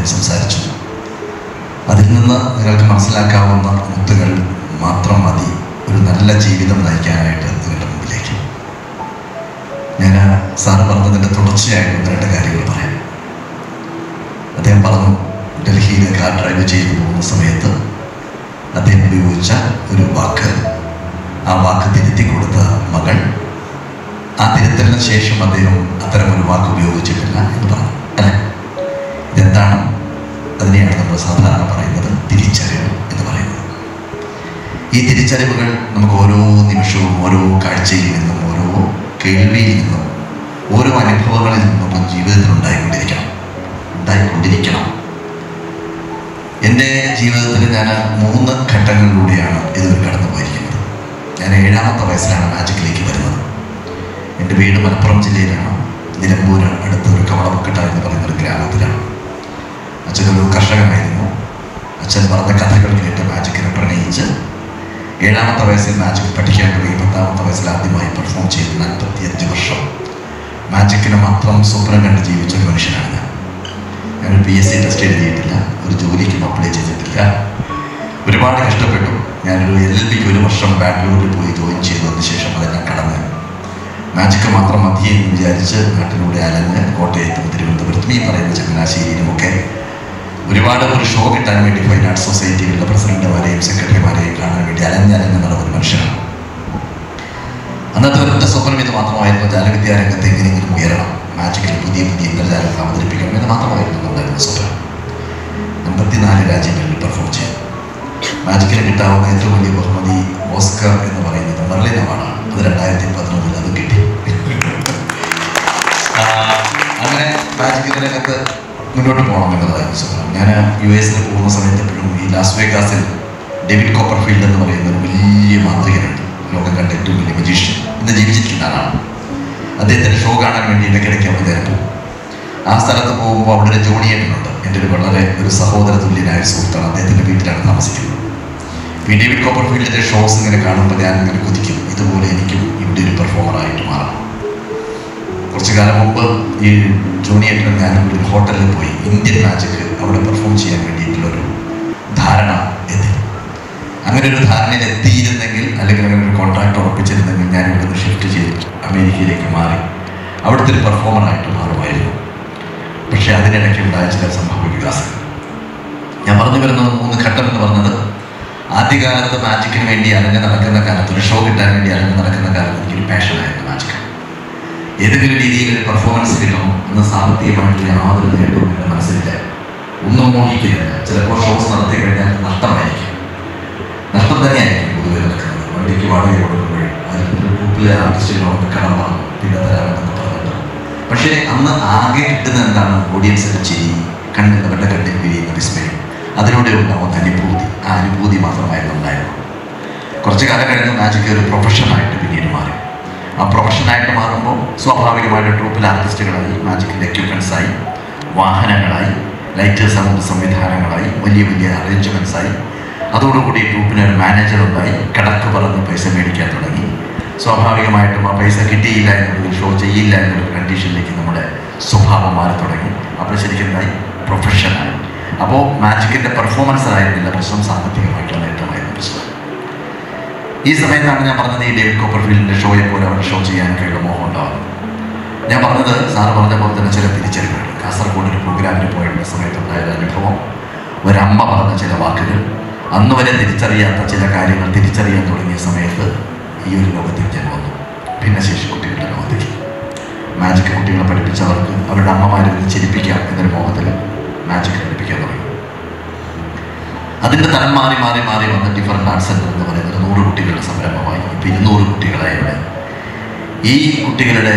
സംസാരിച്ചു അതിൽ നിന്ന് നിങ്ങൾക്ക് മനസ്സിലാക്കാവുന്ന മുത്തുകൾ മാത്രം മതി ഒരു നല്ല ജീവിതം നയിക്കാനായിട്ട് നിങ്ങളുടെ മുമ്പിലേക്ക് ഞാൻ സാറ് പറഞ്ഞതിൻ്റെ തുടർച്ചയായിട്ട് ഒന്ന് രണ്ട് കാര്യങ്ങൾ പറയാം അദ്ദേഹം പറഞ്ഞു ഡൽഹിയിൽ കാർ ഡ്രൈവ് ചെയ്തു പോകുന്ന സമയത്ത് അദ്ദേഹം ഉപയോഗിച്ച ഒരു വാക്ക് ആ വാക്ക് തിരുത്തി കൊടുത്ത മകൾ ആ തിരുത്തലിന് ശേഷം അദ്ദേഹം അത്തരം ഒരു വാക്ക് ഉപയോഗിച്ചിട്ടില്ല എന്ന് പറഞ്ഞു അല്ലേ ഇതെന്താണ് അതിനെയാണ് നമ്മൾ സാധാരണ പറയുന്നത് തിരിച്ചറിവ് എന്ന് പറയുന്നത് ഈ തിരിച്ചറിവുകൾ നമുക്ക് ഓരോ നിമിഷവും ഓരോ കാഴ്ചയിൽ നിന്നും ഓരോ കേൾവിയിൽ നിന്നും ഓരോ അനുഭവങ്ങളിൽ നിന്നും നമ്മുടെ ജീവിതത്തിൽ ഉണ്ടായിക്കൊണ്ടിരിക്കണം ഉണ്ടായിക്കൊണ്ടിരിക്കണം എൻ്റെ ജീവിതത്തിൽ ഞാൻ മൂന്ന് ഘട്ടങ്ങളിലൂടെയാണ് ഇതുവരെ കടന്നു പോയിരിക്കുന്നത് ഞാൻ ഏഴാമത്തെ വയസ്സിലാണ് മാജിക്കിലേക്ക് വരുന്നത് എൻ്റെ വീട് മലപ്പുറം ജില്ലയിലാണ് നിലമ്പൂർ അടുത്ത ഒരു കവളമുക്കട്ട എന്ന് പറയുന്ന ഒരു ഗ്രാമത്തിലാണ് അച്ഛനൊരു കർഷകനായിരുന്നു അച്ഛൻ പറഞ്ഞ കഥകൾ കേട്ട് മാജിക്കിനെ പ്രണയിച്ച് ഏഴാമത്തെ വയസ്സിൽ മാജിക് പഠിക്കാൻ തുടങ്ങി പത്താമത്തെ വയസ്സിൽ ആദ്യമായി പെർഫോം ചെയ്ത് നാൽപ്പത്തിയഞ്ച് വർഷം മാജിക്കിനെ മാത്രം സ്വപ്നം കണ്ട് ജീവിച്ച ഒരു മനുഷ്യനാണ് ഞാൻ ഞാനൊരു പി എസ് സി ടെസ്റ്റ് എഴുതിയിട്ടില്ല ഒരു ജോലിക്കും അപ്ലൈ ചെയ്തിട്ടില്ല ഒരുപാട് കഷ്ടപ്പെട്ടു ഞാനൊരു എൽ എൽ ബിക്ക് ഒരു വർഷം ബാംഗ്ലൂരിൽ പോയി ജോയിൻ ചെയ്തതിന് ശേഷം അതെല്ലാം കടന്ന് മാജിക്ക് മാത്രം മതിയെ എന്ന് വിചാരിച്ച് നാട്ടിലൂടെ അലഞ്ഞ് കോട്ടയത്തും തിരുവനന്തപുരത്തും ഈ പറയുന്ന ചങ്ങനാശ്ശേരിയിലുമൊക്കെ ഒരുപാട് ഒരു ഷോ കിട്ടാൻ വേണ്ടി ഫൈൻ ആർട്സ് സൊസൈറ്റികളുടെ പ്രസിഡന്റുമാരെയും സെക്രട്ടറിമാരെയും കാണാൻ വേണ്ടി അലഞ്ഞലഞ്ഞ് നടന്ന ഒരു മനുഷ്യനാണ് അന്നത്തെ ഒരൊറ്റ സ്വപ്നം ഇത് മാത്രമായിരുന്നു ജാലവിദ്യാരംഗത്ത് എങ്ങനെയെങ്കിലും ഉയരണം മാജിക്കിൽ പുതിയ പുതിയ ഇന്ദ്രജാലങ്ങൾ അവതരിപ്പിക്കണം എന്ന് മാത്രമായിരുന്നു ഉണ്ടായിരുന്ന സ്വപ്നം അമ്പത്തിനാല് രാജ്യങ്ങളിൽ പെർഫോം ചെയ്തു മാജിക്കിന് കിട്ടാവുന്ന ഏറ്റവും വലിയ ബഹുമതി ഓസ്കർ എന്ന് പറയുന്നത് മെർലിൻ അവാർഡാണ് അത് രണ്ടായിരത്തി പതിനൊന്നിൽ അതും കിട്ടി ആ, അങ്ങനെ മാജിക്കിന്റെ രംഗത്ത് മുന്നോട്ട് പോകണം എന്നുള്ളതായിരുന്നു സ്വപ്നം ഞാൻ യു എസിൽ പോകുന്ന സമയത്ത് എപ്പോഴും ഈ ലാസ് വേഗാസിൽ ഡേവിഡ് കോപ്പർഫീൽഡ് എന്ന് പറയുന്ന ഒരു വലിയ മാന്ത്രികനുണ്ട് ലോകം കണ്ട ഏറ്റവും വലിയ മജീഷ്യൻ ഇന്ന് ജീവിച്ചിരിക്കുന്ന ആളാണ് അദ്ദേഹത്തിൻ്റെ ഷോ കാണാൻ വേണ്ടി ഇടയ്ക്കിടയ്ക്ക് അവിടെ ഞാൻ പോകും ആ സ്ഥലത്ത് പോകുമ്പോൾ അവിടെ ഒരു ജോണിയേട്ടനുണ്ട് എൻ്റെ ഒരു വളരെ ഒരു സഹോദര തുല്യനായ ഒരു സുഹൃത്താണ് അദ്ദേഹത്തിൻ്റെ വീട്ടിലാണ് താമസിക്കുന്നത് ഈ ഡേവിഡ് കോപ്പർഫീൽഡിൻ്റെ ഷോസ് ഇങ്ങനെ കാണുമ്പോൾ ഞാൻ ഇങ്ങനെ കുതിക്കും ഇതുപോലെ എനിക്കും ഇവിടെ ഒരു പെർഫോമറായിട്ട് മാറണം കുറച്ചു കാലം മുമ്പ് ഈ ജൂനിയേറ്റർ ഞാനും ഒരു ഹോട്ടലിൽ പോയി ഇന്ത്യൻ മാജിക് അവിടെ പെർഫോം ചെയ്യാൻ വേണ്ടിയിട്ടുള്ളൊരു ധാരണ എത്തി അങ്ങനെ ഒരു ധാരണയിൽ എത്തിയിരുന്നെങ്കിൽ അല്ലെങ്കിൽ അങ്ങനെ ഒരു കോൺട്രാക്ട് ഉറപ്പിച്ചിരുന്നെങ്കിൽ ഞാൻ ഇവിടുന്ന് ഷിഫ്റ്റ് ചെയ്ത് അമേരിക്കയിലേക്ക് മാറി അവിടുത്തെ ഒരു പെർഫോമറായിട്ട് മാറുമായിരുന്നു പക്ഷേ അതിനിടയ്ക്ക് ഉണ്ടായ ചില സംഭവ വികാസങ്ങൾ ഞാൻ പറഞ്ഞു വരുന്നത് മൂന്ന് ഘട്ടം എന്ന് പറഞ്ഞത് ആദ്യകാലത്ത് മാജിക്കിന് വേണ്ടി അലഞ്ഞ് നടക്കുന്ന കാലത്ത് ഒരു ഷോ കിട്ടാൻ വേണ്ടി അലഞ്ഞ് നടക്കുന്ന കാലത്ത് എനിക്കൊരു പാഷനായിരുന്നു മാജിക് ഏതെങ്കിലും രീതിയിൽ ഒരു പെർഫോമൻസ് കിട്ടണം എന്ന സാമ്പത്തികമായിട്ടുള്ള യാതൊരു നേട്ടവും എൻ്റെ മനസ്സിലില്ല ഒന്നും മോഹിക്കുന്നില്ല ചിലപ്പോൾ ഷോസ് നടത്തി കഴിഞ്ഞാൽ നഷ്ടമായിരിക്കും നഷ്ടം തന്നെയായിരിക്കും പൊതുവെ നടക്കുന്നത് വണ്ടിക്ക് വാടക കൊടുക്കുമ്പോൾ അതിൽ ഗ്രൂപ്പിലെ ആർട്ടിസ്റ്റുകളൊക്കെ കടം വാങ്ങും പിന്നെ തരാമെന്നൊക്കെ പറഞ്ഞിട്ട് പക്ഷേ അന്ന് ആകെ കിട്ടുന്ന എന്താണ് ഓഡിയൻസിൻ്റെ ചിരി കണ്ണിൽ അവരുടെ കണ്ണിൽ വിരിയുന്ന വിസ്മയം അതിലൂടെ ഉണ്ടാവുന്ന അനുഭൂതി ആ അനുഭൂതി മാത്രമായിരുന്നു ഉണ്ടായിരുന്നു കുറച്ച് കാലം കഴിഞ്ഞ് മാജിക് ഒരു പ്രൊഫഷനായിട്ട് പിന്നീട് മാറി ആ പ്രൊഫഷനായിട്ട് മാറുമ്പോൾ സ്വാഭാവികമായിട്ട് ട്രൂപ്പിൽ ആർട്ടിസ്റ്റുകളായി മാജിക്കിൻ്റെ എക്യുപ്മെൻസായി വാഹനങ്ങളായി ലൈറ്റ് സൗണ്ട് സംവിധാനങ്ങളായി വലിയ വലിയ അറേഞ്ച്മെൻറ്റ്സായി അതോടുകൂടി ട്രൂപ്പിന് ഒരു മാനേജർ ഉണ്ടായി കടക്ക് പറഞ്ഞ് പൈസ മേടിക്കാൻ തുടങ്ങി സ്വാഭാവികമായിട്ടും ആ പൈസ കിട്ടിയില്ല എന്നുള്ളൊരു ഷോ ചെയ്യില്ല എന്നൊരു കണ്ടീഷനിലേക്ക് നമ്മുടെ സ്വഭാവം മാറി തുടങ്ങി അപ്പോൾ ശരിക്കും എന്തായി പ്രൊഫഷനായി അപ്പോൾ മാജിക്കിൻ്റെ പെർഫോമൻസ് ആയിരുന്നില്ല പ്രശ്നം സാമ്പത്തികമായിട്ടുള്ള നേട്ടമായിരുന്നു പ്രശ്നം ഈ സമയത്താണ് ഞാൻ പറഞ്ഞത് ഈ ഡേവിഡ് കോപ്പർഫീൽഡിൻ്റെ ഷോയെ പോലെ അവരുടെ ഷോ ചെയ്യാനൊക്കെയുള്ള മോഹം ഉണ്ടാകുന്നത് ഞാൻ പറഞ്ഞത് സാറ് പറഞ്ഞ പോലെ തന്നെ ചില തിരിച്ചറിവുകൾ കാസർഗോഡ് ഒരു പ്രോഗ്രാമിന് പോയുള്ള സമയത്തുണ്ടായ ഒരു അനുഭവം ഒരമ്മ പറഞ്ഞ ചില വാക്കുകൾ അന്ന് വരെ തിരിച്ചറിയാത്ത ചില കാര്യങ്ങൾ തിരിച്ചറിയാൻ തുടങ്ങിയ സമയത്ത് ഈ ഒരു ലോകത്തേക്ക് ഞാൻ വന്നു ഭിന്നശേഷി കുട്ടികളുടെ ലോകത്തേക്ക് മാജിക് കുട്ടികളെ പഠിപ്പിച്ചവർക്ക് അവരുടെ അമ്മമാരെ ഒന്ന് ചിരിപ്പിക്കാം എന്നൊരു മോഹത്തിൽ മാജിക് പഠിപ്പിക്കാൻ തുടങ്ങി അതിൻ്റെ തരം മാറി മാറി മാറി വന്ന ഡിഫറൻറ്റ് ആർട്സ് സെൻറ്റർ എന്ന് പറയുന്നത് നൂറ് കുട്ടികളുടെ സംരംഭമായി ഇപ്പം ഇരുന്നൂറ് കുട്ടികളായി ഇവിടെ ഈ കുട്ടികളുടെ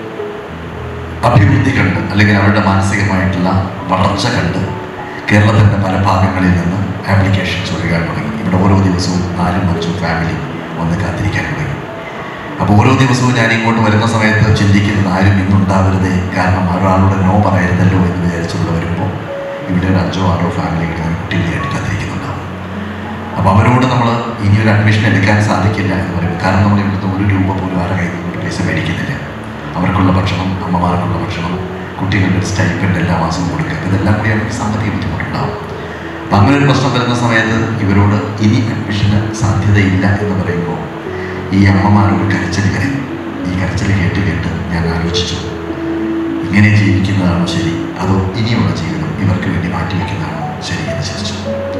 അഭിവൃദ്ധി കണ്ട് അല്ലെങ്കിൽ അവരുടെ മാനസികമായിട്ടുള്ള വളർച്ച കണ്ട് കേരളത്തിൻ്റെ പല ഭാഗങ്ങളിൽ നിന്ന് ആപ്ലിക്കേഷൻസ് ഒഴുകാൻ തുടങ്ങി ഇവിടെ ഓരോ ദിവസവും നാലും അഞ്ചും ഫാമിലി വന്ന് കാത്തിരിക്കാൻ തുടങ്ങി അപ്പോൾ ഓരോ ദിവസവും ഞാൻ ഇങ്ങോട്ട് വരുന്ന സമയത്ത് ചിന്തിക്കുന്നത് ആരും ഇന്നുണ്ടാവരുതേ കാരണം ഒരാളോട് നോ പറയരുതല്ലോ എന്ന് വിചാരിച്ചുകൊണ്ട് വരുമ്പോൾ ഇവിടെ ഒരു അഞ്ചോ ആറോ ഫാമിലികൾ ഇങ്ങനെ കുട്ടികളായിട്ട് കാത്തിരിക്കുന്നുണ്ടാവും അപ്പോൾ അവരോട് നമ്മൾ ഇനി ഒരു അഡ്മിഷൻ എടുക്കാൻ സാധിക്കില്ല എന്ന് പറയും കാരണം നമ്മൾ ഇവിടുത്തെ ഒരു രൂപ പോലും ആരുടെ കയ്യിൽ നിന്ന് പൈസ മേടിക്കുന്നില്ല അവർക്കുള്ള ഭക്ഷണം അമ്മമാർക്കുള്ള ഭക്ഷണം കുട്ടികളുടെ സ്റ്റൈപ്പൻഡ് എല്ലാ മാസവും കൊടുക്കുക ഇതെല്ലാം കൂടി എനിക്ക് സാമ്പത്തിക ബുദ്ധിമുട്ടുണ്ടാവും അപ്പം അങ്ങനെ ഒരു പ്രശ്നം വരുന്ന സമയത്ത് ഇവരോട് ഇനി അഡ്മിഷന് സാധ്യതയില്ല എന്ന് പറയുമ്പോൾ ഈ അമ്മമാരോട് കരച്ചിൽ കരയും ഈ കരച്ചിൽ കേട്ട് കേട്ട് ഞാൻ ആലോചിച്ചു ഇങ്ങനെ ജീവിക്കുന്നതാണോ ശരി അതോ ഇനിയുള്ള ജീവിതം ഇവർക്ക് വേണ്ടി മാറ്റിവെക്കുന്നതാണോ ശരി എന്ന് ചിന്തിച്ചു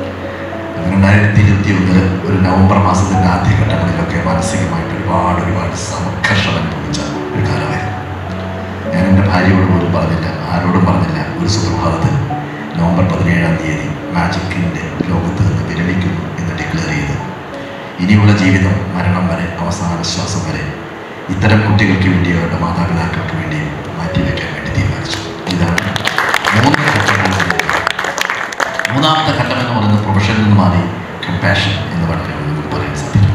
അങ്ങനെ രണ്ടായിരത്തി ഇരുപത്തി ഒന്നില് ഒരു നവംബർ മാസത്തിൻ്റെ ആദ്യഘട്ടങ്ങളിലൊക്കെ മാനസികമായിട്ട് ഒരുപാട് ഒരുപാട് സംഘർഷം അനുഭവിച്ച ഒരു കാലമായിരുന്നു ഞാൻ എൻ്റെ ഭാര്യയോട് പോലും പറഞ്ഞില്ല ആരോടും പറഞ്ഞില്ല ഒരു സുപ്രഭാതത്തിൽ നവംബർ പതിനേഴാം തീയതി മാജിക്കിൻ്റെ ലോകത്ത് നിന്ന് വിരമിക്കുന്നു എന്ന് ഡിക്ലെയർ ചെയ്ത് ഇനിയുള്ള ജീവിതം മരണം വരെ അവസാന ശ്വാസം വരെ ഇത്തരം കുട്ടികൾക്ക് വേണ്ടിയോ അവരുടെ മാതാപിതാക്കൾക്ക് വേണ്ടിയോ മാറ്റിവെക്കാൻ വേണ്ടി തീരുമാനിച്ചു ഇതാണ് മൂന്ന് ഘട്ടങ്ങളിലൂടെ മൂന്നാമത്തെ ഘട്ടം എന്ന് പറയുന്നത് പ്രൊഫഷനിൽ നിന്ന് മാറി കമ്പാഷൻ എന്ന് പറഞ്ഞാൽ നമുക്ക് പറയാൻ സാധിക്കും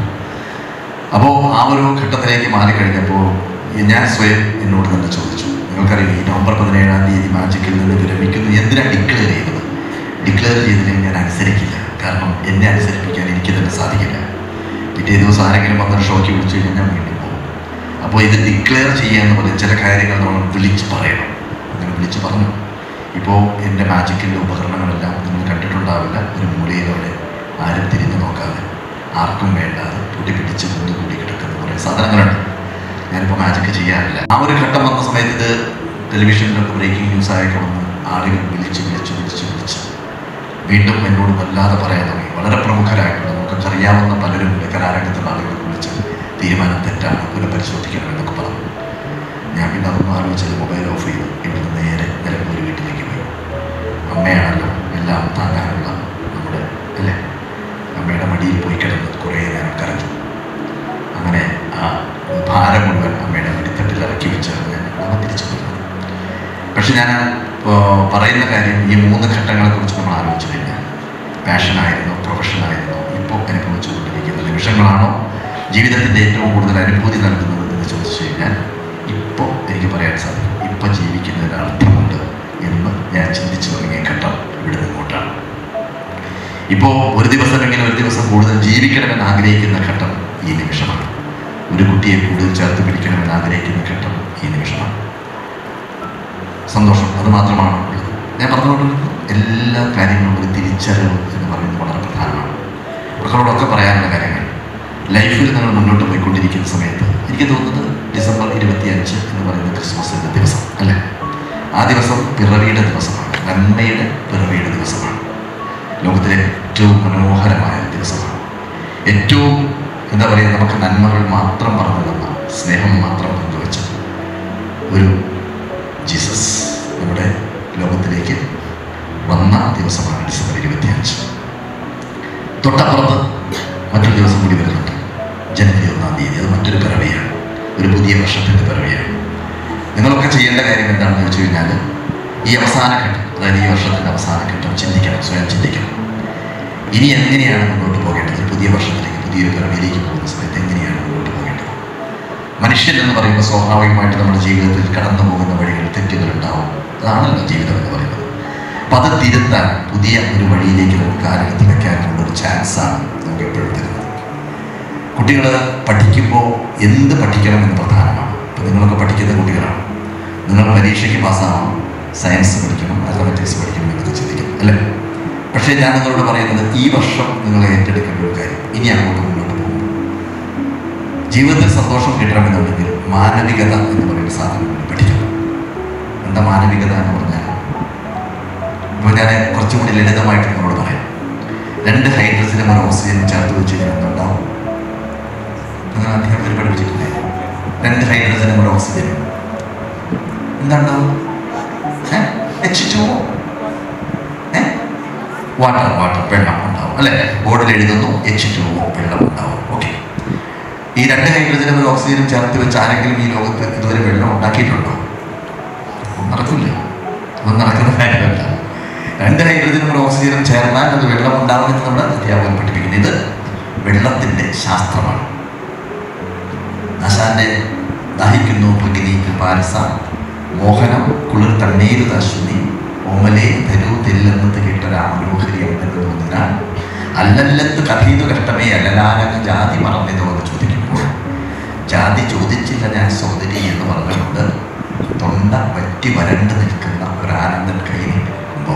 അപ്പോൾ ആ ഒരു ഘട്ടത്തിലേക്ക് മാറിക്കഴിഞ്ഞപ്പോൾ ഞാൻ സ്വയം എന്നോട് തന്നെ ചോദിച്ചു നിങ്ങൾക്കറിയാം ഈ നവംബർ പതിനേഴാം തീയതി മാജിക്കിൽ നിന്ന് വിരമിക്കുന്നു എന്തിനാണ് ഡിക്ലെയർ ചെയ്തത് ഡിക്ലെയർ ചെയ്തതിനെ ഞാൻ അനുസരിക്കില്ല കാരണം എന്നെ അനുസരിപ്പിക്കാൻ എനിക്ക് തന്നെ സാധിക്കില്ല പിറ്റേ ദിവസം ആരെങ്കിലും വന്നൊരു ഷോക്ക് വിളിച്ചു കഴിഞ്ഞാൽ ഞാൻ വീണ്ടും പോകും അപ്പോൾ ഇത് ഡിക്ലെയർ ചെയ്യാന്ന് പറഞ്ഞാൽ ചില കാര്യങ്ങൾ നമ്മൾ വിളിച്ച് പറയണം അങ്ങനെ വിളിച്ച് പറഞ്ഞു ഇപ്പോൾ എൻ്റെ മാജിക്കിൻ്റെ ഉപകരണങ്ങളെല്ലാം നിങ്ങൾ കണ്ടിട്ടുണ്ടാവില്ല ഒരു മൂലയിലൂടെ ആരും തിരിഞ്ഞു നോക്കാതെ ആർക്കും വേണ്ടാതെ പൊടി പിടിച്ച് മൂന്ന് കൂടി കിടക്കുന്ന കുറേ സാധനങ്ങളുണ്ട് ഞാനിപ്പോൾ മാജിക്ക് ചെയ്യാറില്ല ആ ഒരു ഘട്ടം വന്ന സമയത്ത് ഇത് ടെലിവിഷനിലൊക്കെ ബ്രേക്കിംഗ് ന്യൂസ് ആയൊക്കെ വന്ന് ആളുകൾ വിളിച്ച് വിളിച്ച് വിളിച്ച് വിളിച്ച് വീണ്ടും എന്നോട് വല്ലാതെ പറയാൻ തുടങ്ങി വളരെ പ്രമുഖരായിട്ടുള്ള നമുക്കൊക്കെ അറിയാവുന്ന പലരും ഉണ്ട് കലാരംഗത്തുള്ള ആളുകളെ വിളിച്ച് തീരുമാനം തെറ്റാണ് പുനഃപരിശോധിക്കണം എന്നൊക്കെ പറഞ്ഞു ഞാൻ പിന്നെ അതൊന്നും ആലോചിച്ചത് മൊബൈൽ ഓഫ് ചെയ്തു ഇവിടുന്ന് നേരെ നിലമ്പൂർ വീട്ടിലേക്ക് പോയി അമ്മയാണല്ലോ എല്ലാം താങ്ങാനുള്ള നമ്മുടെ അല്ലേ അമ്മയുടെ മടിയിൽ പോയി കിടന്ന് കുറേ നേരം കരഞ്ഞു അങ്ങനെ ആ ഭാരം മുഴുവൻ അമ്മയുടെ മടിത്തട്ടിൽ ഇറക്കി വെച്ചാണ് ഞാൻ അമ്മ തിരിച്ചു പോയത് പക്ഷെ ഞാൻ ആ, പറയുന്ന കാര്യം ഈ മൂന്ന് ഘട്ടങ്ങളെക്കുറിച്ച് നമ്മൾ ആലോചിച്ചിട്ടില്ല പാഷനായിരുന്നോ പ്രൊഫഷനായിരുന്നോ ഇപ്പോൾ അനുഭവിച്ചുകൊണ്ടിരിക്കുന്ന നിമിഷങ്ങളാണോ ജീവിതത്തിൻ്റെ ഏറ്റവും കൂടുതൽ അനുഭൂതി നൽകുന്നത് എന്ന് ചോദിച്ചു കഴിഞ്ഞാൽ ഇപ്പോൾ എനിക്ക് പറയാൻ സാധിക്കും ഇപ്പോൾ ജീവിക്കുന്നതിന് അർത്ഥമുണ്ട് എന്ന് ഞാൻ ചിന്തിച്ചു തുടങ്ങിയ ഘട്ടം ഇവിടെ നിന്നോട്ടാണ് ഇപ്പോൾ ഒരു ദിവസമെങ്കിലും ഒരു ദിവസം കൂടുതൽ ജീവിക്കണമെന്ന് ആഗ്രഹിക്കുന്ന ഘട്ടം ഈ നിമിഷമാണ് ഒരു കുട്ടിയെ കൂടുതൽ ചേർത്ത് പിടിക്കണമെന്ന് ആഗ്രഹിക്കുന്ന ഘട്ടം ഈ നിമിഷമാണ് സന്തോഷം അത് മാത്രമാണ് ഉള്ളത് ഞാൻ പറഞ്ഞുകൊണ്ടിരുന്നത് എല്ലാ കാര്യങ്ങളും ഒരു തിരിച്ചറിവ് എന്ന് പറയുന്നത് വളരെ പ്രധാനമാണ് മക്കളോടൊക്കെ പറയാനുള്ള കാര്യങ്ങൾ ലൈഫിൽ നിങ്ങൾ മുന്നോട്ട് പോയിക്കൊണ്ടിരിക്കുന്ന സമയത്ത് എനിക്ക് തോന്നുന്നത് ഡിസംബർ ഇരുപത്തിയഞ്ച് എന്ന് പറയുന്ന ക്രിസ്മസിൻ്റെ ദിവസം അല്ലേ ആ ദിവസം പിറവിയുടെ ദിവസമാണ് നന്മയുടെ പിറവിയുടെ ദിവസമാണ് ലോകത്തിലെ ഏറ്റവും മനോഹരമായ ദിവസമാണ് ഏറ്റവും എന്താ പറയുക നമുക്ക് നന്മകൾ മാത്രം പറഞ്ഞു തന്ന സ്നേഹം മാത്രം പങ്കുവെച്ച ഒരു ജീസസ് നമ്മുടെ ലോകത്തിലേക്ക് വന്ന ദിവസമാണ് ഡിസംബർ ഇരുപത്തിയഞ്ച് തൊട്ടപ്പുറത്ത് മറ്റൊരു ദിവസം കൂടി വരുന്നുണ്ട് ജനുവരി ഒന്നാം തീയതി അത് മറ്റൊരു പിറവിയാണ് ഒരു പുതിയ വർഷത്തിൻ്റെ പിറവിയാണ് നിങ്ങളൊക്കെ ചെയ്യേണ്ട കാര്യം എന്താണെന്ന് ചോദിച്ചു കഴിഞ്ഞാൽ ഈ അവസാന ഘട്ടം അതായത് ഈ വർഷത്തിൻ്റെ അവസാന ഘട്ടം ചിന്തിക്കണം സ്വയം ചിന്തിക്കണം ഇനി എങ്ങനെയാണ് മുന്നോട്ട് പോകേണ്ടത് ഒരു പുതിയ വർഷത്തിലേക്ക് പുതിയൊരു പിറവിയിലേക്ക് പോകുന്ന സമയത്ത് എങ്ങനെയാണ് മുന്നോട്ട് പോകേണ്ടത് മനുഷ്യൻ എന്ന് പറയുമ്പോൾ സ്വാഭാവികമായിട്ട് നമ്മുടെ ജീവിതത്തിൽ കടന്നു പോകുന്ന വഴികൾ തെറ്റുകൾ ഉണ്ടാവും അതാണല്ലോ ജീവിതം എന്ന് പറയുന്നത് അപ്പം അത് തിരുത്താൻ പുതിയ ഒരു വഴിയിലേക്ക് നമുക്ക് കാലെടുത്ത് വെക്കാനുള്ള ഒരു ചാൻസാണ് നമുക്ക് എപ്പോഴും തരുന്നത് കുട്ടികൾ പഠിക്കുമ്പോൾ എന്ത് പഠിക്കണമെന്ന് പ്രധാനമാണ് ഇപ്പം നിങ്ങളൊക്കെ പഠിക്കുന്ന കുട്ടികളാണ് നിങ്ങൾ പരീക്ഷയ്ക്ക് പാസ്സാവണം സയൻസ് പഠിക്കണം മാത്തമാറ്റിക്സ് പഠിക്കണം എന്നൊക്കെ ചിന്തിക്കണം അല്ലേ പക്ഷേ ഞാൻ നിങ്ങളോട് പറയുന്നത് ഈ വർഷം നിങ്ങൾ ഏറ്റെടുക്കേണ്ട ഒരു കാര്യം ഇനി അങ്ങോട്ട് മുന്നോട്ട് പോകുമ്പോൾ ജീവിതത്തിൽ സന്തോഷം കിട്ടണമെന്നുണ്ടെങ്കിൽ മാനവികത എന്ന് പറയുന്ന സാധനം കൂടി പഠിക്കണം എന്താ മാനവികത എന്ന് പറഞ്ഞാൽ ഇപ്പോൾ ഞാൻ കുറച്ചും കൂടി ലളിതമായിട്ട് നിങ്ങളോട് പറയാം രണ്ട് ഹൈഡ്രജനും ഒരു ഓക്സിജനും ചേർത്ത് വെച്ച് കഴിഞ്ഞാൽ എന്തുണ്ടാവും നിങ്ങൾ അധികം പേര് പഠിപ്പിച്ചിട്ടില്ലേ രണ്ട് ഹൈഡ്രജനും ഒരു ഓക്സിജനും എന്താണ്ടാവും എച്ച് ടു വാട്ടർ വാട്ടർ വെള്ളം ഉണ്ടാവും അല്ലേ ബോർഡിൽ എഴുതുന്നു എച്ച് ടു വെള്ളം ഉണ്ടാവും ഓക്കെ ഈ രണ്ട് ഹൈഡ്രജനും ഒരു ഓക്സിജനും ചേർത്ത് വെച്ച് ആരെങ്കിലും ഈ ലോകത്ത് ഇതുവരെ വെള്ളം ഉണ്ടാക്കിയിട്ടുണ്ടോ നടക്കില്ല ഒന്നും നടക്കുന്ന കാര്യമല്ല രണ്ട് ഹൈഡ്രജനും ഒരു ഓക്സിജനും ചേർന്നാൽ അത് വെള്ളം ഉണ്ടാവുമെന്ന് നമ്മൾ അധ്യാപകൻ പഠിപ്പിക്കുന്നത് ഇത് വെള്ളത്തിൻ്റെ ശാസ്ത്രമാണ് ആശാന്റെ ദാഹിക്കുന്നു ഭഗിനി പാരസ മോഹനം കുളിർ തണ്ണീര് ദശുനി ഓമലേ തരൂ തെല്ലെന്നത് കേട്ടൊരാമനോഹരി എന്ന് തോന്നിനാൽ അല്ലല്ലത്ത് കഥീതു കഷ്ടമേ അല്ലലാലങ്ങ് ജാതി മറന്നിതോ എന്ന് ചോദിക്കുമ്പോൾ ജാതി ചോദിച്ചില്ല ഞാൻ സോദരി എന്ന് പറഞ്ഞുകൊണ്ട് തൊണ്ട വറ്റി വരണ്ട് നിൽക്കുന്ന ഒരു ആനന്ദൻ കൈ നീട്ടുമ്പോൾ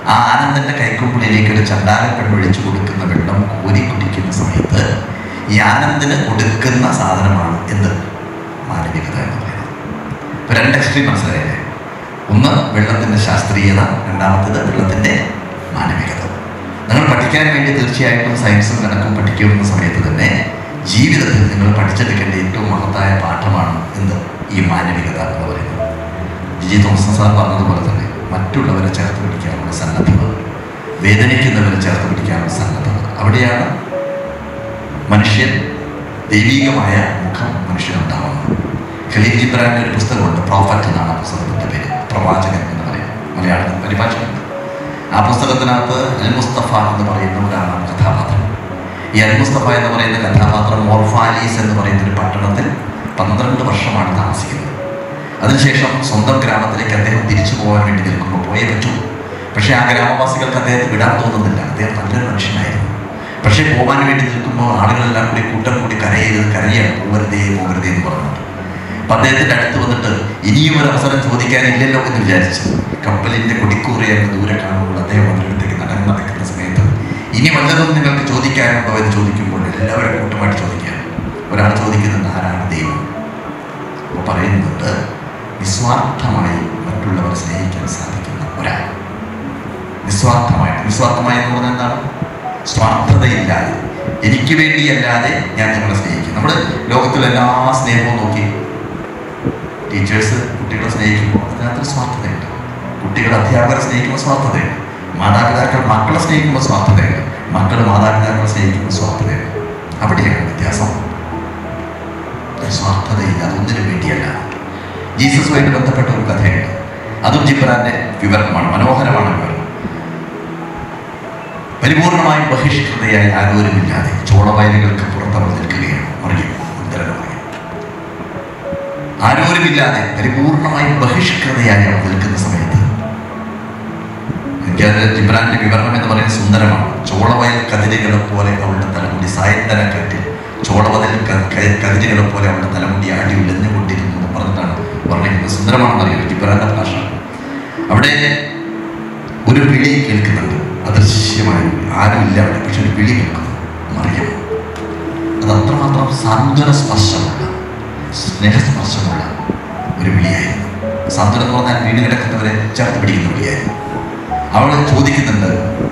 ആ ആനന്ദന്റെ കൈക്കുമ്പിളിലേക്ക് ഒരു ചണ്ടാലപ്പെണ്ണ് ഒഴിച്ചു കൊടുക്കുന്ന വെള്ളം കോരി കുടിക്കുന്ന സമയത്ത് ഈ ആനന്ദിന് കൊടുക്കുന്ന സാധനമാണ് എന്ത് മാനവികത എന്ന് പറയുന്നത് ഇപ്പൊ രണ്ട് എക്സ്ട്രീം മനസ്സിലായില്ലേ ഒന്ന് വെള്ളത്തിന്റെ ശാസ്ത്രീയത രണ്ടാമത്തേത് വെള്ളത്തിന്റെ മാനവികത നിങ്ങൾ പഠിക്കാൻ വേണ്ടി തീർച്ചയായിട്ടും സയൻസും കണക്കും പഠിക്കുന്ന സമയത്ത് തന്നെ ജീവിതത്തിൽ നിങ്ങൾ പഠിച്ചെടുക്കേണ്ട ഏറ്റവും മഹത്തായ പാഠമാണ് എന്ത് ഈ മാനവികത എന്ന് പറയുന്നത് ജിജി തോമസൻ സാർ പറഞ്ഞതുപോലെ തന്നെ മറ്റുള്ളവരെ ചേർത്ത് പിടിക്കാനുള്ള സന്നദ്ധത വേദനിക്കുന്നവരെ ചേർത്ത് പിടിക്കാനുള്ള സന്നദ്ധത അവിടെയാണ് മനുഷ്യൻ ദൈവികമായ മുഖം മനുഷ്യനുണ്ടാവുന്നത് ഖലീൽ ജിബ്രാന്റെ ഒരു പുസ്തകമുണ്ട് പ്രോഫറ്റ് എന്നാണ് ആ പുസ്തകത്തിന്റെ പേര് പ്രവാചകൻ എന്ന് പറയും മലയാളത്തിൽ പരിഭാഷയുണ്ട് ആ പുസ്തകത്തിനകത്ത് അൽ മുസ്തഫ എന്ന് പറയുന്ന ഒരാളാണ് കഥാപാത്രം ഈ അൽ മുസ്തഫ എന്ന് പറയുന്ന കഥാപാത്രം മോർഫാലീസ് എന്ന് പറയുന്ന ഒരു പട്ടണത്തിൽ പന്ത്രണ്ട് വർഷമാണ് താമസിക്കുന്നത് അതിനുശേഷം സ്വന്തം ഗ്രാമത്തിലേക്ക് അദ്ദേഹം തിരിച്ചു പോകാൻ വേണ്ടി നിൽക്കുമ്പോൾ പോയേ പറ്റൂ പക്ഷേ ആ ഗ്രാമവാസികൾക്ക് അദ്ദേഹത്തെ വിടാൻ തോന്നുന്നില്ല അദ്ദേഹം നല്ലൊരു മനുഷ്യനായിരുന്നു പക്ഷേ പോകാൻ വേണ്ടി നിൽക്കുമ്പോൾ ആളുകളെല്ലാം കൂടി കൂട്ടം കൂടി കരയരുത് കരയാണ് പോകരുതേ പോകരുതേ എന്ന് പറഞ്ഞിട്ട് അപ്പം അദ്ദേഹത്തിൻ്റെ അടുത്ത് വന്നിട്ട് ഇനിയും ഒരു അവസരം ചോദിക്കാനില്ലല്ലോ എന്ന് വിചാരിച്ചു കപ്പലിൻ്റെ കൊടിക്കൂറി എന്ന് ദൂരെ കാണുമ്പോൾ അദ്ദേഹം അവരുടെ നടന്ന് നടക്കുന്ന സമയത്ത് ഇനി വല്ലതും നിങ്ങൾക്ക് ചോദിക്കാനുണ്ടോ എന്ന് ചോദിക്കുമ്പോൾ എല്ലാവരും കൂട്ടമായിട്ട് ചോദിക്കുകയാണ് ഒരാൾ ചോദിക്കുന്നുണ്ട് ആരാണ് ദൈവം അപ്പോൾ പറയുന്നുണ്ട് നിസ്വാർത്ഥമായി മറ്റുള്ളവരെ സ്നേഹിക്കാൻ സാധിക്കുന്ന ഒരാൾ നിസ്വാർത്ഥമായിട്ട് നിസ്വാർത്ഥമായി എന്ന് പറഞ്ഞാൽ എന്താണ് സ്വാർത്ഥതയില്ലാതെ എനിക്ക് വേണ്ടിയല്ലാതെ ഞാൻ നിങ്ങളെ സ്നേഹിക്കും നമ്മൾ ലോകത്തിലെ എല്ലാ സ്നേഹവും നോക്കി ടീച്ചേഴ്സ് കുട്ടികളെ സ്നേഹിക്കുമ്പോൾ അതിനകത്തൊരു സ്വാർത്ഥതയുണ്ട് കുട്ടികൾ അധ്യാപകരെ സ്നേഹിക്കുമ്പോൾ സ്വാർത്ഥതയുണ്ട് മാതാപിതാക്കൾ മക്കളെ സ്നേഹിക്കുമ്പോൾ സ്വാർത്ഥതയുണ്ട് മക്കൾ മാതാപിതാക്കളെ സ്നേഹിക്കുമ്പോൾ സ്വാർത്ഥതയുണ്ട് അവിടെയാണ് വ്യത്യാസം സ്വാർത്ഥതയില്ല അതൊന്നിനു വേണ്ടിയല്ല ജീസസുമായിട്ട് ബന്ധപ്പെട്ട ഒരു കഥയുണ്ട് അതും ജിബ്രാന്റെ വിവരണമാണ് മനോഹരമാണ് വിവരണം പരിപൂർണമായി ബഹിഷ്കൃതയായി ആരോരുമില്ലാതെ ചോളവയലുകൾക്ക് പുറത്തവർ നിൽക്കുകയാണ് മറിയും ഉത്തരം മറിയും ആരോരുമില്ലാതെ പരിപൂർണമായി ബഹിഷ്കൃതയായി അവൾ നിൽക്കുന്ന സമയത്ത് എനിക്കത് ജിബ്രാന്റെ വിവരണം എന്ന് പറയുന്നത് സുന്ദരമാണ് ചോളവയൽ കതിരുകളെ പോലെ അവളുടെ തലമുടി സായന്തന കാറ്റിൽ ചോളവതൽ കതിരുകളെ പോലെ അവളുടെ തലമുടി ആടി ഉലഞ്ഞുകൊണ്ടിരുന്നു എന്ന് പറഞ്ഞിട്ടാണ് വർണ്ണിക്കുന്നത് സുന്ദരമാണെന്നറിയാം ജിബ്രാന്റെ ഭാഷ അവിടെ ഒരു വിളി കേൾക്കുന്നുണ്ട് അദൃശ്യമായ വിളി. ആരുമില്ല അവിടെ പക്ഷെ ഒരു വിളി കേൾക്കുന്നു മറിയം അത് അത്രമാത്രം സാന്ത്വന സ്പർശമുള്ള സ്നേഹസ്പർശമുള്ള ഒരു വിളിയായിരുന്നു സാന്ത്വനം എന്ന് പറഞ്ഞാൽ വീട് കിടക്കുന്നവരെ ചേർത്ത് പിടിക്കുന്ന വിളിയായിരുന്നു അവൾ ചോദിക്കുന്നുണ്ട്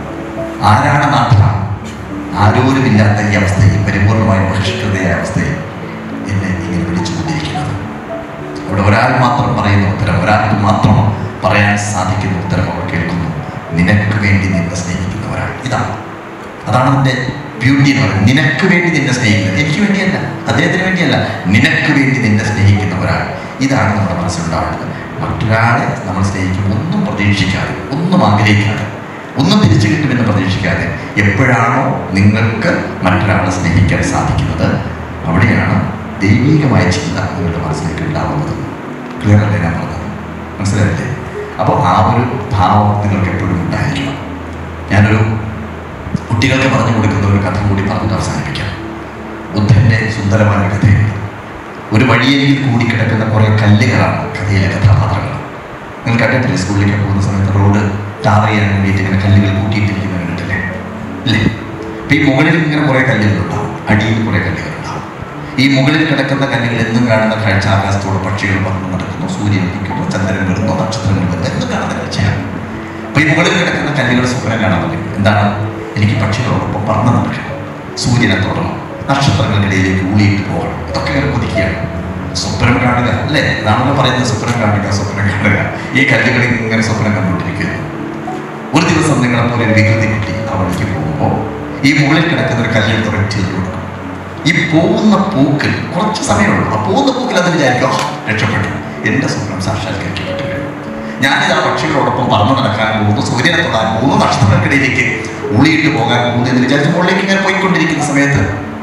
ആരാണ് നാഥ ആരോരുമില്ലാത്ത ഈ അവസ്ഥയിൽ പരിപൂർണമായ ബഹിഷ്കൃതയായ അവസ്ഥയിൽ എന്നെ ഇങ്ങനെ വിളിച്ചുകൊണ്ടിരിക്കുന്നത് അവിടെ ഒരാൾ മാത്രം പറയുന്ന ഉത്തരം ഒരാൾക്ക് മാത്രം പറയാൻ സാധിക്കുന്ന ഉത്തരം അവൾ കേൾക്കുന്നു നിനക്ക് വേണ്ടി നിന്നെ സ്നേഹിക്കുന്ന ഒരാൾ ഇതാണ് അതാണ് അതിൻ്റെ ബ്യൂട്ടി എന്ന് പറയുന്നത് നിനക്ക് വേണ്ടി നിന്നെ സ്നേഹിക്കുന്നത് എനിക്ക് വേണ്ടിയല്ല അദ്ദേഹത്തിന് വേണ്ടിയല്ല നിനക്ക് വേണ്ടി നിന്നെ സ്നേഹിക്കുന്ന ഒരാൾ ഇതാണ് നമ്മുടെ മനസ്സിലുണ്ടാവേണ്ടത് മറ്റൊരാളെ നമ്മൾ സ്നേഹിക്കുമ്പോൾ ഒന്നും പ്രതീക്ഷിക്കാതെ ഒന്നും ആഗ്രഹിക്കാതെ ഒന്നും തിരിച്ചു കിട്ടുമെന്ന് പ്രതീക്ഷിക്കാതെ എപ്പോഴാണോ നിങ്ങൾക്ക് മറ്റൊരാളെ സ്നേഹിക്കാൻ സാധിക്കുന്നത് അവിടെയാണ് ദൈവികമായ ചിന്ത നിങ്ങളുടെ മനസ്സിലേക്ക് ഉണ്ടാവുന്നത് ക്ലിയർ അല്ലേ ഞാൻ പറഞ്ഞത് മനസ്സിലായില്ലേ അപ്പോൾ ആ ഒരു ഭാവം നിങ്ങൾക്ക് എപ്പോഴും ഉണ്ടായിരിക്കണം ഞാനൊരു കുട്ടികൾക്ക് പറഞ്ഞു കൊടുക്കുന്ന ഒരു കഥ കൂടി പറഞ്ഞിട്ട് അവസാനിപ്പിക്കാം ബുദ്ധൻ്റെ സുന്ദരമായ ഒരു കഥയുണ്ട് ഒരു വഴിയരികിൽ കൂടിക്കിടക്കുന്ന കുറേ കല്ലുകളാണ് കഥയിലെ കഥാപാത്രങ്ങൾ നിങ്ങൾ കണ്ടിട്ടില്ലേ സ്കൂളിലേക്ക് പോകുന്ന സമയത്ത് റോഡ് ടാർ ചെയ്യാൻ വേണ്ടിയിട്ട് ഇങ്ങനെ കല്ലുകൾ കൂട്ടിയിട്ടിരിക്കുന്നത് കണ്ടിട്ടില്ലേ അല്ലേ അപ്പം ഈ മുകളിൽ ഇങ്ങനെ കുറേ കല്ലുകളുണ്ടാവും അടിയിൽ കുറേ കല്ലുകളുണ്ടാവും ഈ മുകളിൽ കിടക്കുന്ന കല്ലുകൾ എന്നും കാണുന്ന കാഴ്ച ആകാശത്തോട് പക്ഷികൾ പറന്ന് നടക്കുന്നു സൂര്യൻ ഉദിക്കുന്നു ചന്ദ്രൻ വരുന്നു നക്ഷത്രങ്ങൾ വരുന്നു എന്നും കാണുന്ന കാഴ്ചയാണ് അപ്പൊ ഈ മുകളിൽ കിടക്കുന്ന കല്ലുകൾ സ്വപ്നം കാണാൻ തുടങ്ങി എന്താണ് എനിക്ക് പക്ഷികളോടൊപ്പം പറന്ന് നടക്കണം സൂര്യനെ തൊടണം നക്ഷത്രങ്ങൾക്കിടയിലേക്ക് ഊളിയിട്ട് പോകണം ഇതൊക്കെ ഇങ്ങനെ കൊതിക്കുകയാണ് സ്വപ്നം കാണുക അല്ലേ ഇതാണല്ലോ പറയുന്നത് സ്വപ്നം കാണുക സ്വപ്നം കാണുക ഈ കല്ലുകൾ ഇങ്ങനെ സ്വപ്നം കണ്ടുകൊണ്ടിരിക്കുന്നു ഒരു ദിവസം നിങ്ങളെ പോലെ ഒരു വികൃതി കുട്ടി ആ വഴിക്ക് പോകുമ്പോൾ ഈ മുകളിൽ കിടക്കുന്ന ഒരു കല്ലെടുത്ത് ഒരൊറ്റ ചെയ്ത് കൊടുക്കും ഈ പോകുന്ന പൂക്കിൽ കുറച്ച് സമയമുള്ളൂ ആ പോകുന്ന പൂക്കിൽ അത് വിചാരിക്കും "ആ, രക്ഷപ്പെട്ടു എൻ്റെ സ്വപ്നം സാക്ഷാത്കരിക്കപ്പെട്ടു കഴിഞ്ഞു ഞാനിത് ആ പക്ഷികളോടൊപ്പം പറന്നു നടക്കാൻ പോകുന്നു സൂര്യനെ തൊടാൻ പോകുന്നു നക്ഷത്രങ്ങൾക്കിടയിലേക്ക് ഉളിയിട്ട് പോകാൻ പോകുന്നു എന്ന് വിചാരിച്ച് മുകളിലേക്ക് ഇങ്ങനെ പോയിക്കൊണ്ടിരിക്കുന്ന സമയത്ത്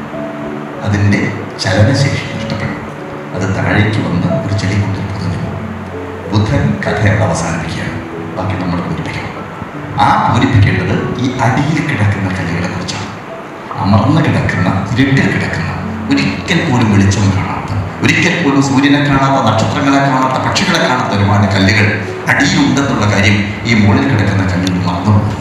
അതിൻ്റെ ചലനശേഷി നഷ്ടപ്പെട്ടു അത് താഴേക്ക് വന്ന് ഒരു ചെടി കൊണ്ടിൽ പൊതിഞ്ഞു ബുദ്ധൻ കഥയോട് അവസാനിപ്പിക്കുകയാണ് ബാക്കി നമ്മൾ പൂരിപ്പിക്കണം ആ പൂരിപ്പിക്കേണ്ടത് ഈ അടിയിൽ കിടക്കുന്ന കല്ലുകളെ കുറിച്ചാണ് അമർന്ന് കിടക്കുന്ന ഇരുട്ടിൽ കിടക്കുന്ന ഒരിക്കൽ പോലും വെളിച്ചം കാണാത്ത ഒരിക്കൽ പോലും സൂര്യനെ കാണാത്ത നക്ഷത്രങ്ങളെ കാണാത്ത പക്ഷികളെ കാണാത്ത ഒരുപാട് കല്ലുകൾ അടിയിലുണ്ടെന്നുള്ള കാര്യം ഈ മുകളിൽ കിടക്കുന്ന കല്ലുകൾ മറന്നു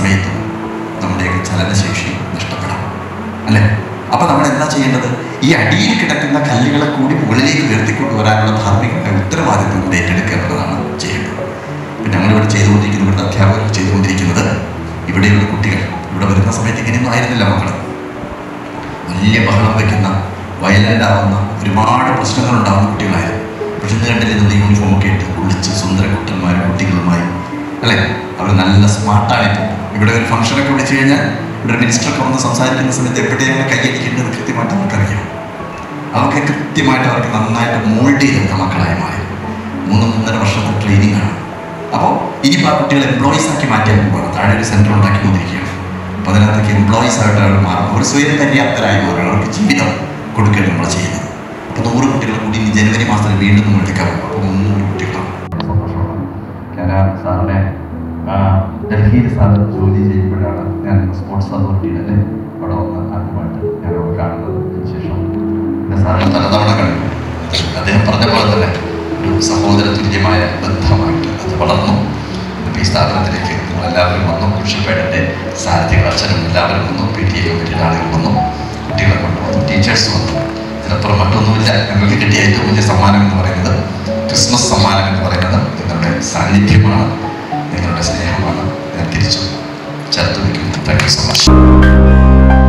സമയത്ത് നമ്മുടെയൊക്കെ ചലനശേഷി നഷ്ടപ്പെടാം അല്ലേ അപ്പൊ നമ്മൾ എന്താ ചെയ്യേണ്ടത് ഈ അടിയിൽ കിടക്കുന്ന കല്ലുകളെ കൂടി മുകളിലേക്ക് ഉയർത്തിക്കൊണ്ടുവരാനുള്ള ധാർമ്മികമായ ഉത്തരവാദിത്വം കൂടി ഏറ്റെടുക്കേണ്ടതാണ് ചെയ്യേണ്ടത് പിന്നെ ഞങ്ങളിവിടെ ചെയ്തുകൊണ്ടിരിക്കുന്നത് ഇവിടുത്തെ അധ്യാപകർ ചെയ്തുകൊണ്ടിരിക്കുന്നത് ഇവിടെയുള്ള കുട്ടികൾ ഇവിടെ വരുന്ന സമയത്ത് ഇങ്ങനെയൊന്നും ആയിരുന്നില്ല മക്കൾ വലിയ ബഹളം വയ്ക്കുന്ന വയലൻ്റ് ആവുന്ന ഒരുപാട് പ്രശ്നങ്ങൾ ഉണ്ടാകുന്ന കുട്ടികളായിരുന്നു പക്ഷെ ഇന്ന് കണ്ടില്ലേ നമ്മൾ യൂണിഫോം ഒക്കെ ഇട്ട് കുളിച്ച് സുന്ദര കുട്ടന്മാരും കുട്ടികളുമായി അല്ലേ അവർ നല്ല സ്മാർട്ടാണ് ഇപ്പോൾ ഇവിടെ ഒരു ഫംഗ്ഷനൊക്കെ വിളിച്ചു കഴിഞ്ഞാൽ ഇവിടെ ഒരു മിനിസ്റ്ററൊക്കെ വന്ന് സംസാരിക്കുന്ന സമയത്ത് എവിടെയാണ് കൈയടിക്കേണ്ടത് കൃത്യമായിട്ട് നമുക്കറിയാം അതൊക്കെ കൃത്യമായിട്ട് അവർക്ക് നന്നായിട്ട് മോൾഡ് ചെയ്തെടുത്ത മക്കളായി മാറി മൂന്ന് മൂന്നര വർഷത്തെ ട്രെയിനിങ് ആണ് അപ്പോൾ ഇനിയിപ്പോൾ ആ കുട്ടികളെ എംപ്ലോയീസ് ആക്കി മാറ്റാൻ പോവുകയാണ് താഴെ ഒരു സെൻറ്റർ ഉണ്ടാക്കിക്കൊണ്ടിരിക്കുകയാണ് അപ്പോൾ അതിനകത്തേക്ക് എംപ്ലോയീസ് ആയിട്ട് അവർ മാറും അവർ സ്വയം പര്യാപ്തരായി മാറുകയാണ് അവർക്ക് ജീവിതം കൊടുക്കുകയാണ് നമ്മൾ ചെയ്യുന്നത് അപ്പോൾ നൂറ് കുട്ടികൾ കൂടി ഇനി ജനുവരി മാസത്തിൽ വീണ്ടും നമ്മൾ എടുക്കാൻ പോകും അപ്പോൾ മുന്നൂറ് കുട്ടികളാണ് സന്തോഷമാണ് ഞാൻ ആ സാറിനെ ആ, ഡൽഹിയിൽ സാറ് ജോലി ചെയ്യുമ്പോഴാണ് ഞാൻ സ്പോർട്സ് അതോറിറ്റിയുടെ അല്ലേ അവിടെ വന്ന് ആദ്യമായിട്ട് ഞാൻ അവിടെ കാണുന്നത് അതിനുശേഷം പിന്നെ സാറിന് പലതവണ കണ്ടു അദ്ദേഹം പറഞ്ഞ പോലെ തന്നെ ഒരു സഹോദര തുല്യമായ ബന്ധമായിട്ട് അത് വളർന്നു ഇപ്പോൾ ഈ സ്ഥാപനത്തിലേക്ക് നിങ്ങളെല്ലാവരും വന്നു കൃഷിപ്പേടിൻ്റെ സാരഥികൾ അച്ഛനും എല്ലാവരും വന്നു പി ടി എ കമ്മിറ്റിയുടെ ആളുകൾ വന്നു കുട്ടികളെ കൊണ്ടുവന്നു ടീച്ചേഴ്സ് വന്നു ഇതിനപ്പുറം മറ്റൊന്നുമില്ല ഞങ്ങൾക്ക് കിട്ടിയ ഏറ്റവും വലിയ സമ്മാനം എന്ന് പറയുന്നത് ക്രിസ്മസ് സമ്മാനം എന്ന് പറയുന്നത് നിങ്ങളുടെ സാന്നിധ്യമാണ് നിങ്ങളുടെ സ്നേഹമാണ് ഞാൻ തിരിച്ചു ചേർത്ത് വയ്ക്കുന്നു താങ്ക് യു സോ മച്ച്